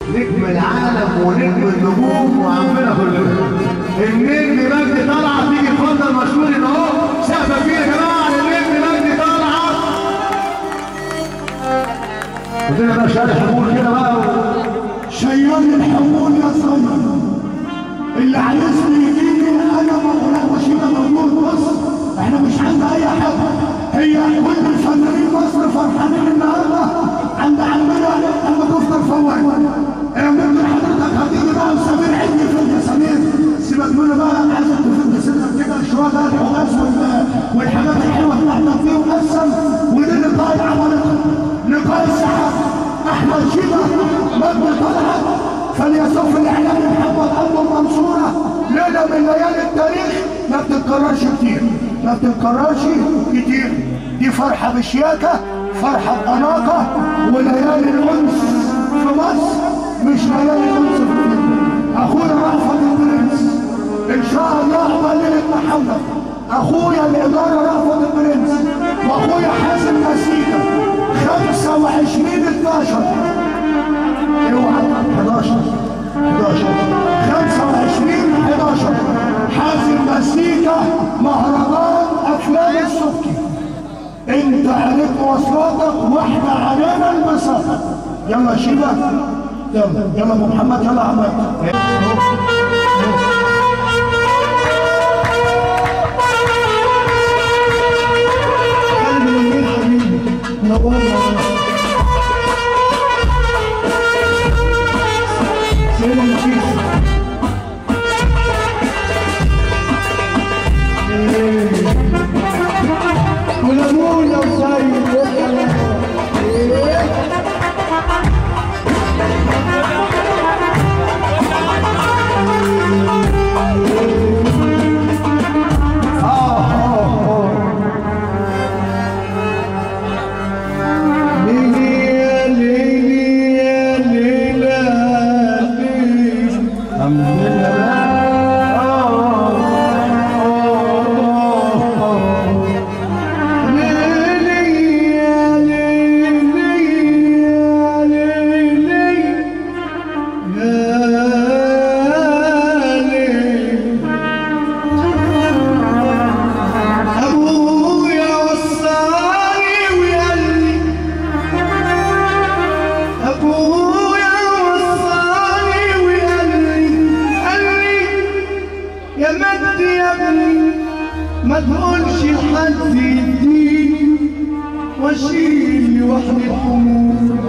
نجم العالم ونجم النجوم وعمنا كلنا النجم مجدي طلعت تيجي اتفضل مشهور ان اهو سقفه فيه يا جماعه النجم مجدي طلعت ودينا بقى شارع حمول كده بقى شيال الحمول يا صيد اللي عايزني يجيني انا موجود وشيبه موجود بص احنا مش عند اي حاجه هي كل الفنانين مصر فرحانين النهارده عند عمنا لما تفطر فوق ممكن حضرتك هتيجي بقى وسمير عندي في يا سمير سيبك منه بقى عايزك تفضل سنك كده شويه بقى الحماس وال- والحاجات الحلوه اللي احنا فيه وقسم ودي لقاء العمالقه لقاء السحاب احمد شيبه مجد طلعت فليصف الاعلام محمد ابو المنصوره ليله من ليالي التاريخ ما بتتكررش كتير ما بتتكررش كتير دي فرحه بشياكه فرحه باناقه وليالي الانس في مصر مش ليالي الانس في الدنيا اخويا رأفت البرنس ان شاء الله عقبال ليله محمد اخويا الاداره رأفت البرنس واخويا حازم مسيكه 25 12 اوعى 11 11 25 11 حازم مسيكة مهرجان افلام السبكي انت عليك مواصلاتك واحنا علينا المسافة يلا يا شيبة يلا يلا ابو محمد يلا يا عماد قلبي من حبيبي نورنا سيدنا النفيس ولمون لو سايب أبويا وصاني وقال لي أبويا وصاني وقال لي قال لي يا مجد يا ابني ما تقولش لحد يديني واشيل لوحدي الحمول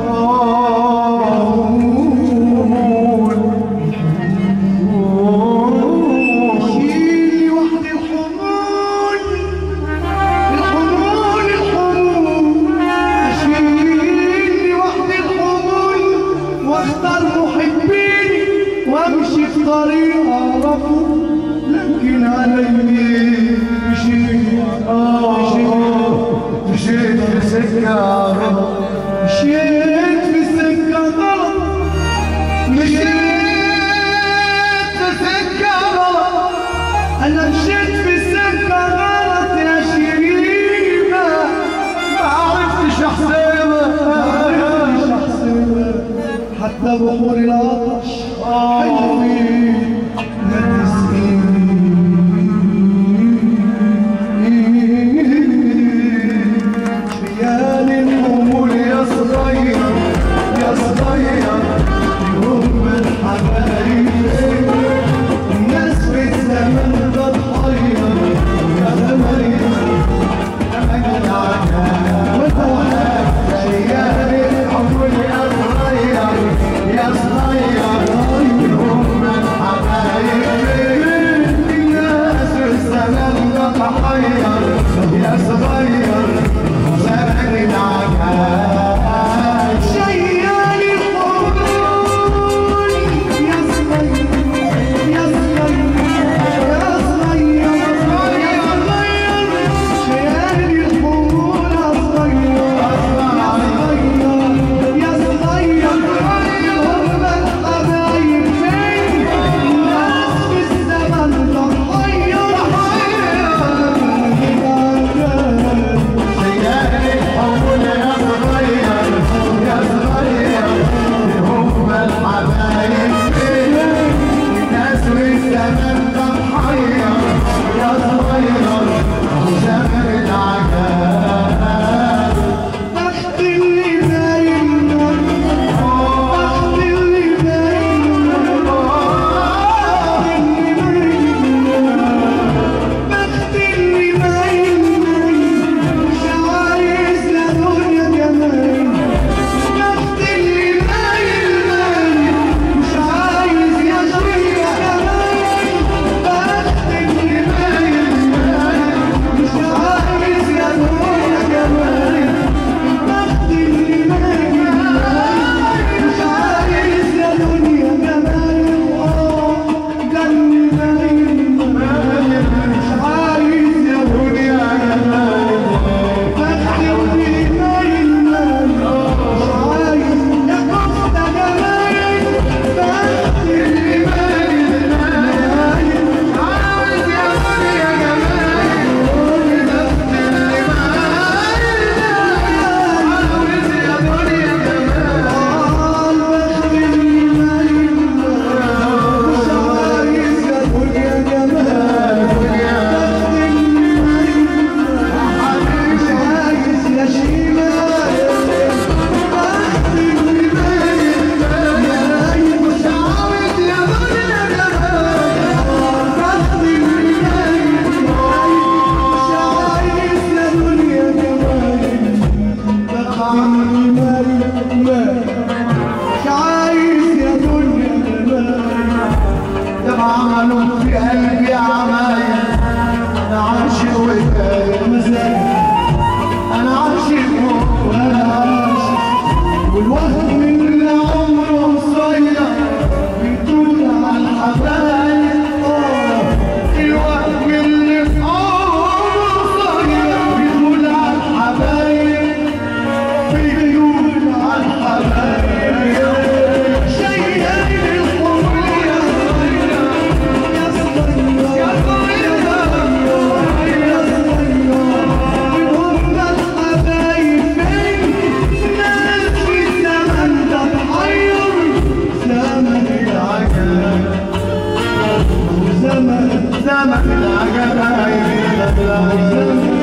اشيل لوحدي الحمول الحمول الحمول اشيل وحدي الحمول واختار محبيني وامشي في طريق اعرفه لكن علي مشيت مشيت مشيت في سكه غلط مشيت في سكه غلط مشيت في سكه غلط انا مشيت في سكه غلط يا شريفه ما عرفتش احسبها ما عرفتش احسبها حتى بحور العطش حلوين ما تسقيني شيال الأمور يا صغير يا صغير يوم الحبايب الناس في الزمن ده تحير يا غمير يا مجد عجاب وتوحد شيال الأمور يا صغير يا صغير يوم الحبايب زمن زمن العجلة يجي لك